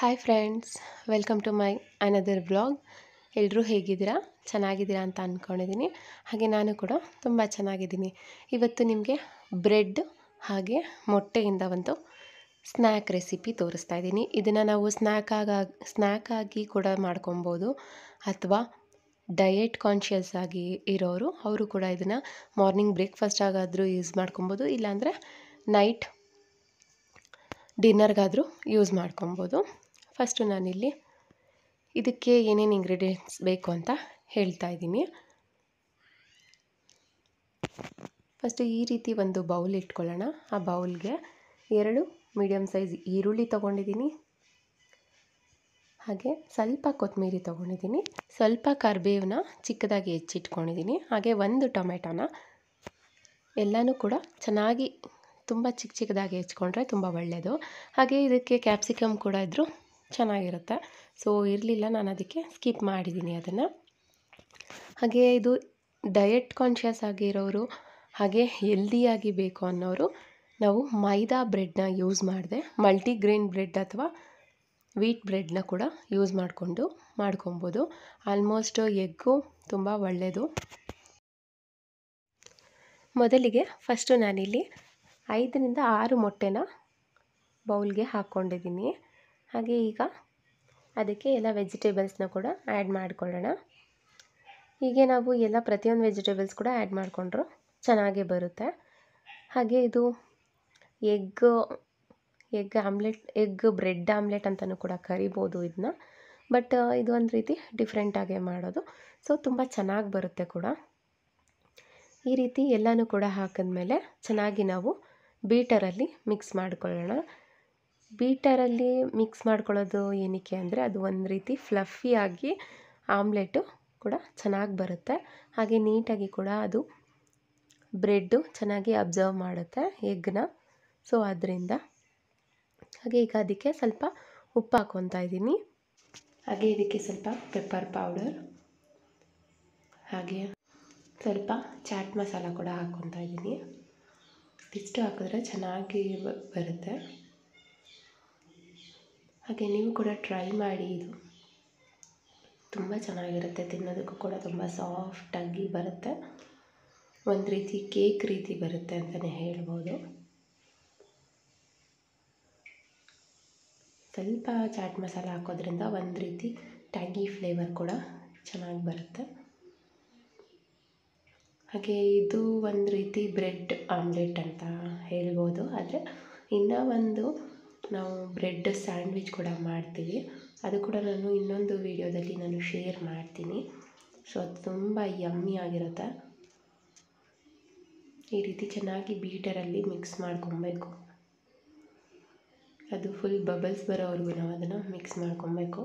hi friends welcome to my another blog ಎಲ್ಲರೂ ಹೇಗಿದ್ದೀರಾ ಚೆನ್ನಾಗಿದ್ದೀರಾ ಅಂತ ಅಂದ್ಕೊಂಡಿದ್ದೀನಿ ಹಾಗೆ ನಾನು ಕೂಡ ತುಂಬ ಚೆನ್ನಾಗಿದ್ದೀನಿ ಇವತ್ತು ನಿಮಗೆ ಬ್ರೆಡ್ ಹಾಗೆ ಮೊಟ್ಟೆಯಿಂದ ಒಂದು ಸ್ನ್ಯಾಕ್ ರೆಸಿಪಿ ತೋರಿಸ್ತಾ ಇದ್ದೀನಿ ಇದನ್ನು ನಾವು ಸ್ನ್ಯಾಕ್ ಆಗ ಸ್ನ್ಯಾಕ್ ಆಗಿ ಕೂಡ ಮಾಡ್ಕೊಬೋದು ಅಥವಾ ಡಯೆಟ್ ಕಾನ್ಷಿಯಸ್ ಆಗಿ ಇರೋರು ಅವರು ಕೂಡ ಇದನ್ನು ಮಾರ್ನಿಂಗ್ ಬ್ರೇಕ್ಫಾಸ್ಟ್ ಆಗಾದರೂ ಯೂಸ್ ಮಾಡ್ಕೊಬೋದು ಇಲ್ಲಾಂದರೆ ನೈಟ್ ಡಿನ್ನರ್ಗಾದರೂ ಯೂಸ್ ಮಾಡ್ಕೊಬೋದು ಫಸ್ಟು ನಾನಿಲ್ಲಿ ಇದಕ್ಕೆ ಏನೇನು ಇಂಗ್ರೀಡಿಯೆಂಟ್ಸ್ ಬೇಕು ಅಂತ ಹೇಳ್ತಾ ಇದ್ದೀನಿ ಫಸ್ಟು ಈ ರೀತಿ ಒಂದು ಬೌಲ್ ಇಟ್ಕೊಳ್ಳೋಣ ಆ ಬೌಲ್ಗೆ ಎರಡು ಮೀಡಿಯಮ್ ಸೈಜ್ ಈರುಳ್ಳಿ ತೊಗೊಂಡಿದ್ದೀನಿ ಹಾಗೆ ಸ್ವಲ್ಪ ಕೊತ್ತಂಬರಿ ತೊಗೊಂಡಿದ್ದೀನಿ ಸ್ವಲ್ಪ ಕರಿಬೇವನ್ನ ಚಿಕ್ಕದಾಗಿ ಹೆಚ್ಚಿಟ್ಕೊಂಡಿದ್ದೀನಿ ಹಾಗೆ ಒಂದು ಟೊಮೆಟೊನ ಎಲ್ಲನೂ ಕೂಡ ಚೆನ್ನಾಗಿ ತುಂಬ ಚಿಕ್ಕ ಚಿಕ್ಕದಾಗಿ ಹೆಚ್ಕೊಂಡ್ರೆ ತುಂಬ ಒಳ್ಳೆಯದು ಹಾಗೆ ಇದಕ್ಕೆ ಕ್ಯಾಪ್ಸಿಕಮ್ ಕೂಡ ಇದ್ದರೂ ಚೆನ್ನಾಗಿರುತ್ತೆ ಸೊ ಇರಲಿಲ್ಲ ನಾನು ಅದಕ್ಕೆ ಸ್ಕಿಪ್ ಮಾಡಿದ್ದೀನಿ ಅದನ್ನು ಹಾಗೆ ಇದು ಡಯೆಟ್ ಕಾನ್ಷಿಯಸ್ ಆಗಿರೋರು ಹಾಗೆ ಹೆಲ್ದಿಯಾಗಿ ಬೇಕು ಅನ್ನೋರು ನಾವು ಮೈದಾ ಬ್ರೆಡ್ನ ಯೂಸ್ ಮಾಡಿದೆ ಮಲ್ಟಿಗ್ರೇನ್ ಬ್ರೆಡ್ ಅಥವಾ ವೀಟ್ ಬ್ರೆಡ್ನ ಕೂಡ ಯೂಸ್ ಮಾಡಿಕೊಂಡು ಮಾಡ್ಕೊಬೋದು ಆಲ್ಮೋಸ್ಟ್ ಎಗ್ಗು ತುಂಬ ಒಳ್ಳೆಯದು ಮೊದಲಿಗೆ ಫಸ್ಟು ನಾನಿಲ್ಲಿ ಐದರಿಂದ ಆರು ಮೊಟ್ಟೆನ ಬೌಲ್ಗೆ ಹಾಕ್ಕೊಂಡಿದ್ದೀನಿ ಹಾಗೆ ಈಗ ಅದಕ್ಕೆ ಎಲ್ಲ ವೆಜಿಟೇಬಲ್ಸ್ನ ಕೂಡ ಆ್ಯಡ್ ಮಾಡ್ಕೊಳ್ಳೋಣ ಹೀಗೆ ನಾವು ಎಲ್ಲ ಪ್ರತಿಯೊಂದು ವೆಜಿಟೇಬಲ್ಸ್ ಕೂಡ ಆ್ಯಡ್ ಮಾಡಿಕೊಂಡ್ರು ಚೆನ್ನಾಗೇ ಬರುತ್ತೆ ಹಾಗೆ ಇದು egg egg omelette egg bread omelette ಅಂತಲೂ ಕೂಡ ಕರಿಬೋದು ಇದನ್ನ ಬಟ್ ಇದು ಒಂದು ರೀತಿ ಡಿಫ್ರೆಂಟಾಗೇ ಮಾಡೋದು ಸೊ ತುಂಬ ಚೆನ್ನಾಗಿ ಬರುತ್ತೆ ಕೂಡ ಈ ರೀತಿ ಎಲ್ಲನೂ ಕೂಡ ಹಾಕಿದ್ಮೇಲೆ ಚೆನ್ನಾಗಿ ನಾವು ಬೀಟರಲ್ಲಿ ಮಿಕ್ಸ್ ಮಾಡ್ಕೊಳ್ಳೋಣ ಬೀಟರಲ್ಲಿ ಮಿಕ್ಸ್ ಮಾಡ್ಕೊಳ್ಳೋದು ಏನಕ್ಕೆ ಅಂದರೆ ಅದು ಒಂದು ರೀತಿ ಫ್ಲಫಿಯಾಗಿ ಆಮ್ಲೆಟು ಕೂಡ ಚೆನ್ನಾಗಿ ಬರುತ್ತೆ ಹಾಗೆ ನೀಟಾಗಿ ಕೂಡ ಅದು ಬ್ರೆಡ್ಡು ಚೆನ್ನಾಗಿ ಅಬ್ಸರ್ವ್ ಮಾಡುತ್ತೆ ಎಗ್ನ ಸೊ ಅದರಿಂದ ಹಾಗೆ ಈಗ ಅದಕ್ಕೆ ಸ್ವಲ್ಪ ಉಪ್ಪು ಹಾಕ್ಕೊತಾ ಇದ್ದೀನಿ ಹಾಗೆ ಇದಕ್ಕೆ ಸ್ವಲ್ಪ ಪೆಪ್ಪರ್ ಪೌಡರ್ ಹಾಗೆ ಸ್ವಲ್ಪ ಚಾಟ್ ಮಸಾಲ ಕೂಡ ಹಾಕ್ಕೊತಾ ಇದ್ದೀನಿ ಇಷ್ಟು ಹಾಕಿದ್ರೆ ಚೆನ್ನಾಗಿ ಬರುತ್ತೆ ಹಾಗೆ ನೀವು ಕೂಡ ಟ್ರೈ ಮಾಡಿ ಇದು ತುಂಬ ಚೆನ್ನಾಗಿರುತ್ತೆ ತಿನ್ನೋದಕ್ಕೂ ಕೂಡ ತುಂಬ ಸಾಫ್ಟಾಗಿ ಬರುತ್ತೆ ಒಂದು ರೀತಿ ಕೇಕ್ ರೀತಿ ಬರುತ್ತೆ ಅಂತಲೇ ಹೇಳ್ಬೋದು ಸ್ವಲ್ಪ ಚಾಟ್ ಮಸಾಲ ಹಾಕೋದ್ರಿಂದ ಒಂದು ರೀತಿ ಟ್ಯಾಗಿ ಫ್ಲೇವರ್ ಕೂಡ ಚೆನ್ನಾಗಿ ಬರುತ್ತೆ ಹಾಗೆ ಇದು ಒಂದು ರೀತಿ ಬ್ರೆಡ್ ಆಮ್ಲೆಟ್ ಅಂತ ಹೇಳ್ಬೋದು ಆದರೆ ಇನ್ನೂ ಒಂದು ನಾವು ಬ್ರೆಡ್ ಸ್ಯಾಂಡ್ವಿಚ್ ಕೂಡ ಮಾಡ್ತೀವಿ ಅದು ಕೂಡ ನಾನು ಇನ್ನೊಂದು ವೀಡಿಯೋದಲ್ಲಿ ನಾನು ಶೇರ್ ಮಾಡ್ತೀನಿ ಸೊ ಅದು ತುಂಬ ಯಮ್ಮಿ ಆಗಿರುತ್ತೆ ಈ ರೀತಿ ಚೆನ್ನಾಗಿ ಬೀಟರಲ್ಲಿ ಮಿಕ್ಸ್ ಮಾಡ್ಕೊಬೇಕು ಅದು ಫುಲ್ ಬಬಲ್ಸ್ ಬರೋವರೆಗೂ ನಾವು ಅದನ್ನು ಮಿಕ್ಸ್ ಮಾಡ್ಕೊಬೇಕು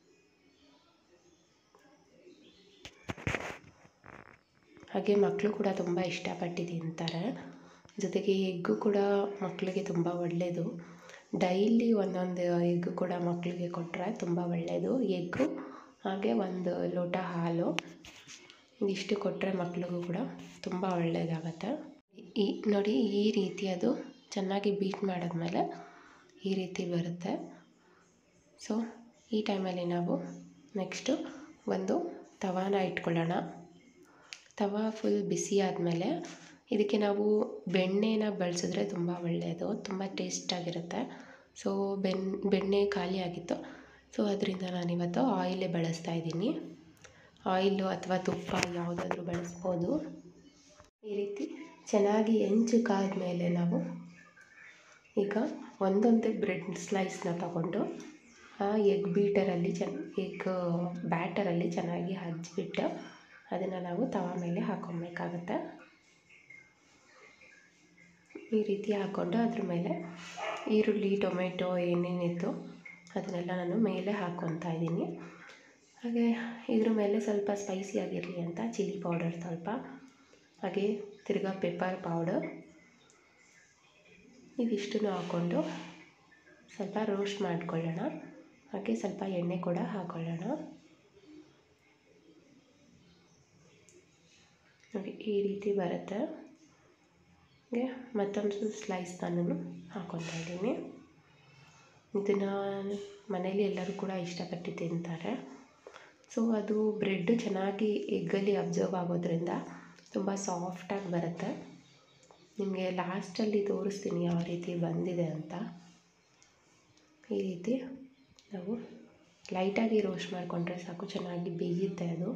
ಹಾಗೆ ಮಕ್ಕಳು ಕೂಡ ತುಂಬ ಇಷ್ಟಪಟ್ಟು ತಿಂತಾರೆ ಜೊತೆಗೆ ಎಗ್ಗು ಕೂಡ ಮಕ್ಕಳಿಗೆ ತುಂಬ ಒಳ್ಳೆಯದು ಡೈಲಿ ಒಂದೊಂದು ಎಗ್ಗು ಕೂಡ ಮಕ್ಕಳಿಗೆ ಕೊಟ್ಟರೆ ತುಂಬ ಒಳ್ಳೆಯದು ಎಗ್ಗು ಹಾಗೆ ಒಂದು ಲೋಟ ಹಾಲು ಇದಿಷ್ಟು ಕೊಟ್ಟರೆ ಮಕ್ಳಿಗೂ ಕೂಡ ತುಂಬ ಒಳ್ಳೆಯದಾಗತ್ತೆ ಈ ನೋಡಿ ಈ ರೀತಿ ಅದು ಚೆನ್ನಾಗಿ ಬೀಟ್ ಮಾಡಿದ್ಮೇಲೆ ಈ ರೀತಿ ಬರುತ್ತೆ ಸೊ ಈ ಟೈಮಲ್ಲಿ ನಾವು ನೆಕ್ಸ್ಟು ಒಂದು ತವಾನ ಇಟ್ಕೊಳ್ಳೋಣ ತವಾ ಫುಲ್ ಬಿಸಿ ಆದಮೇಲೆ ಇದಕ್ಕೆ ನಾವು ಬೆಣ್ಣೆನ ಬಳಸಿದ್ರೆ ತುಂಬ ಒಳ್ಳೆಯದು ತುಂಬ ಟೇಸ್ಟಾಗಿರುತ್ತೆ ಸೊ ಬೆನ್ ಬೆಣ್ಣೆ ಖಾಲಿ ಆಗಿತ್ತು ಸೊ ಅದರಿಂದ ನಾನಿವತ್ತು ಆಯಿಲೇ ಬಳಸ್ತಾ ಇದ್ದೀನಿ ಆಯಿಲು ಅಥವಾ ತುಪ್ಪ ಯಾವುದಾದ್ರೂ ಬಳಸ್ಬೋದು ಈ ರೀತಿ ಚೆನ್ನಾಗಿ ಹೆಂಚು ಕಾದ್ಮೇಲೆ ನಾವು ಈಗ ಒಂದೊಂದೇ ಬ್ರೆಡ್ ಸ್ಲೈಸ್ನ ತಗೊಂಡು ಆ ಎಗ್ ಬೀಟರಲ್ಲಿ ಚೆನ್ನ ಎಗ್ ಬ್ಯಾಟರಲ್ಲಿ ಚೆನ್ನಾಗಿ ಹಚ್ಬಿಟ್ಟು ಅದನ್ನು ನಾವು ತವ ಮೇಲೆ ಹಾಕ್ಕೊಬೇಕಾಗತ್ತೆ ಈ ರೀತಿ ಹಾಕ್ಕೊಂಡು ಅದ್ರ ಮೇಲೆ ಈರುಳ್ಳಿ ಟೊಮೆಟೊ ಏನೇನಿತ್ತು ಅದನ್ನೆಲ್ಲ ನಾನು ಮೇಲೆ ಹಾಕ್ಕೊತಾ ಇದ್ದೀನಿ ಹಾಗೆ ಇದ್ರ ಮೇಲೆ ಸ್ವಲ್ಪ ಸ್ಪೈಸಿ ಆಗಿರಲಿ ಅಂತ ಚಿಲ್ಲಿ ಪೌಡರ್ ಸ್ವಲ್ಪ ಹಾಗೆ ತಿರ್ಗಾ ಪೆಪ್ಪರ್ ಪೌಡರ್ ಇದಿಷ್ಟನ್ನು ಹಾಕ್ಕೊಂಡು ಸ್ವಲ್ಪ ರೋಸ್ಟ್ ಮಾಡ್ಕೊಳ್ಳೋಣ ಹಾಗೆ ಸ್ವಲ್ಪ ಎಣ್ಣೆ ಕೂಡ ಹಾಕ್ಕೊಳ್ಳೋಣ ನೋಡಿ ಈ ರೀತಿ ಬರುತ್ತೆ ಹಾಗೆ ಮತ್ತೊಂದು ಸ್ಲೈಸ್ ನಾನು ಹಾಕ್ಕೊತಾ ಇದ್ದೀನಿ ಇದನ್ನು ಮನೇಲಿ ಎಲ್ಲರೂ ಕೂಡ ಇಷ್ಟಪಟ್ಟು ತಿಂತಾರೆ ಸೊ ಅದು ಬ್ರೆಡ್ಡು ಚೆನ್ನಾಗಿ ಎಗ್ಗಲ್ಲಿ ಅಬ್ಸರ್ವ್ ಆಗೋದ್ರಿಂದ ತುಂಬ ಸಾಫ್ಟಾಗಿ ಬರುತ್ತೆ ನಿಮಗೆ ಲಾಸ್ಟಲ್ಲಿ ತೋರಿಸ್ತೀನಿ ಯಾವ ರೀತಿ ಬಂದಿದೆ ಅಂತ ಈ ರೀತಿ ನಾವು ಲೈಟಾಗಿ ರೋಸ್ಟ್ ಮಾಡಿಕೊಂಡ್ರೆ ಸಾಕು ಚೆನ್ನಾಗಿ ಬೇಯುತ್ತೆ ಅದು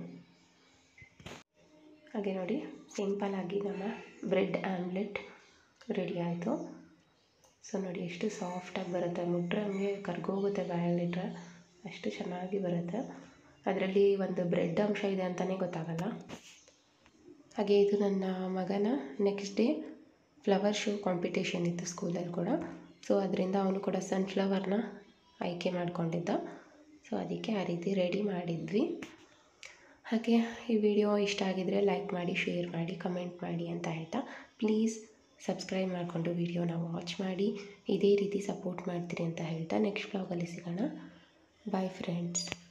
ಹಾಗೆ ನೋಡಿ ಸಿಂಪಲಾಗಿ ನಮ್ಮ ಬ್ರೆಡ್ ಆಮ್ಲೆಟ್ ರೆಡಿ ಆಯಿತು ಸೊ ನೋಡಿ ಎಷ್ಟು ಸಾಫ್ಟಾಗಿ ಬರುತ್ತೆ ಮುಟ್ರೆ ಹಂಗೆ ಕರ್ಗೋಗುತ್ತೆ ಬಾಯಲ್ಲಿಟ್ರೆ ಅಷ್ಟು ಚೆನ್ನಾಗಿ ಬರುತ್ತೆ ಅದರಲ್ಲಿ ಒಂದು ಬ್ರೆಡ್ ಅಂಶ ಇದೆ ಅಂತಲೇ ಗೊತ್ತಾಗಲ್ಲ ಹಾಗೆ ಇದು ನನ್ನ ಮಗನ next day flower show competition ಇತ್ತು ಸ್ಕೂಲಲ್ಲಿ ಕೂಡ ಸೊ ಅದರಿಂದ ಅವನು ಕೂಡ ಸನ್ಫ್ಲವರ್ನ ಆಯ್ಕೆ ಮಾಡ್ಕೊಂಡಿದ್ದ ಸೊ ಅದಕ್ಕೆ ಆ ರೀತಿ ರೆಡಿ ಮಾಡಿದ್ವಿ ಹಾಗೆ ಈ ವಿಡಿಯೋ ಇಷ್ಟ ಆಗಿದರೆ ಲೈಕ್ ಮಾಡಿ ಶೇರ್ ಮಾಡಿ ಕಮೆಂಟ್ ಮಾಡಿ ಅಂತ ಹೇಳ್ತಾ ಪ್ಲೀಸ್ ಸಬ್ಸ್ಕ್ರೈಬ್ ಮಾಡಿಕೊಂಡು ವಿಡಿಯೋನ ವಾಚ್ ಮಾಡಿ ಇದೇ ರೀತಿ ಸಪೋರ್ಟ್ ಮಾಡ್ತೀರಿ ಅಂತ ಹೇಳ್ತಾ ನೆಕ್ಸ್ಟ್ ಬ್ಲಾಗಲ್ಲಿ ಸಿಗೋಣ ಬಾಯ್ ಫ್ರೆಂಡ್ಸ್